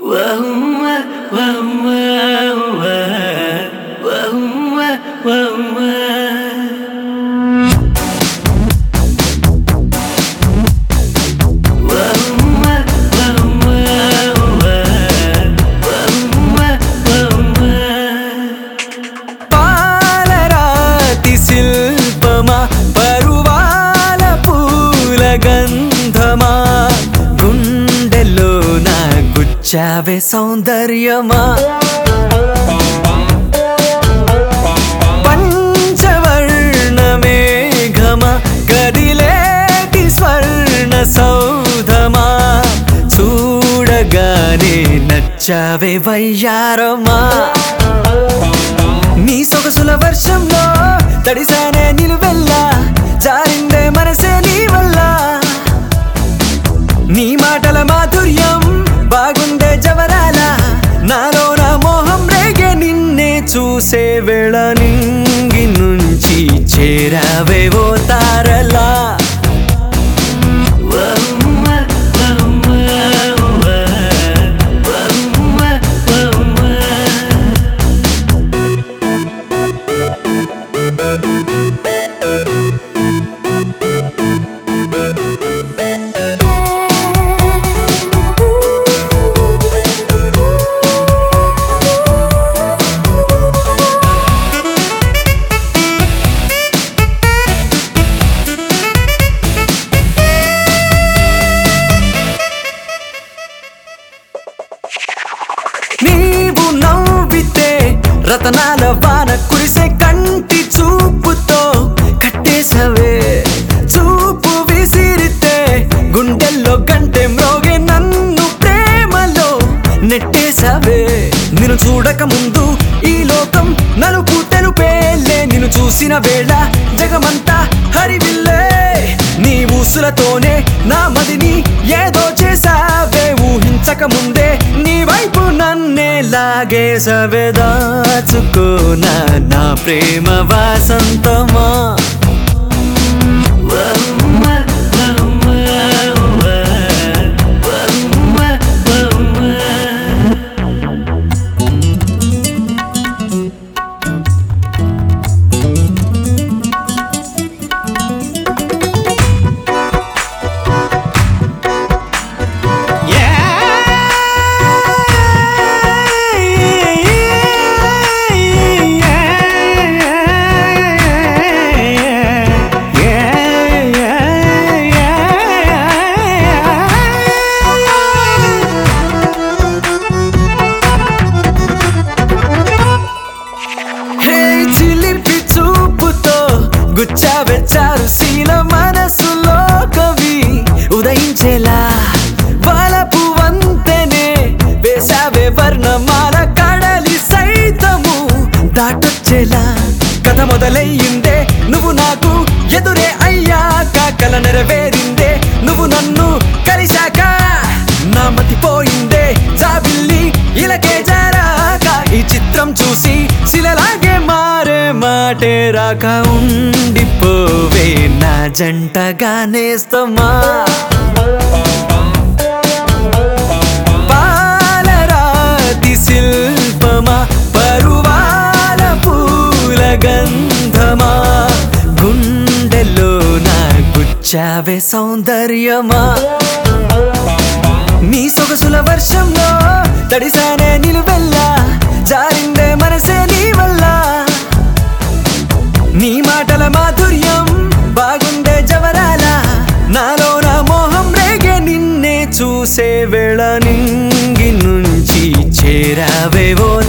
పాలరాతి శిల్పమా పరువాల పూల గంధమా గుండెలో నా గుచ్చావే సౌందర్యమా పంచవర్ణ మేఘమా గదిలేటి స్వర్ణ సౌధమా చూడగానే నచ్చావే వయ్యారమా నీ సొగసుల వర్షంలో తడిసానే నిలువెల్లా జారిందే మనసే నీ వల్ల నీ మాటల మాధుర్యం బాగుండే జవరాల నాలో నా మోహం రేగే నిన్నే చూసే వేళ నింగి నుంచి చేరావేవో తారలా నీవు నవ్వితే రతనాల వాన కురిసే కంటి చూపుతో కట్టేసవే చూపు విసిరితే గుండెల్లో గంటె మ్రోగే నన్ను ప్రేమలో నెట్టేసవే నిన్ను చూడక ముందు ఈ లోకం నలుపు తెలుపేలే నిన్ను చూసిన వేళ జగమంతా హరివిల్లే నీ ఊసులతోనే నా మదిని ఏదో చేసావే ఊహించక ముందే నీ వైపు నన్నే లాగేసవే దాచుకోనా నా ప్రేమ వాసంతమా హే చిలిపి చూపుతో గుచ్చావే చారు శీల మనసులో కవి ఉదయించేలా వలపు వంతెనే వేసావే వర్ణమాల కడలి సైతము దాటొచ్చేలా కథ మొదలయ్యిందే నువ్వు నాకు ఎదురే అయ్యాక కల నెరవేరిందే నువ్వు నన్ను కలిశాక నా మతిపోయిందే జాబిల్లి ఇలకే జారాక ఈ చిత్రం చూసి శిలలాగే మారే మాటే రాక ఉండిపోవే నా జంటగానేస్తమా పాలరాతి శిల్పమా పరువాల పూల గంధమా గుండెలో నా గుచ్చావే సౌందర్యమా నీ సొగసుల వర్షంలో తడిసానే నిలువెల్లా జారిందే మనసే నీ వల్ల నీ మాటల మాధుర్యం బాగుండే జవరాల నాలో నా మోహం రేగే నిన్నే చూసే వేళ నింగి నుంచి చేరావేవో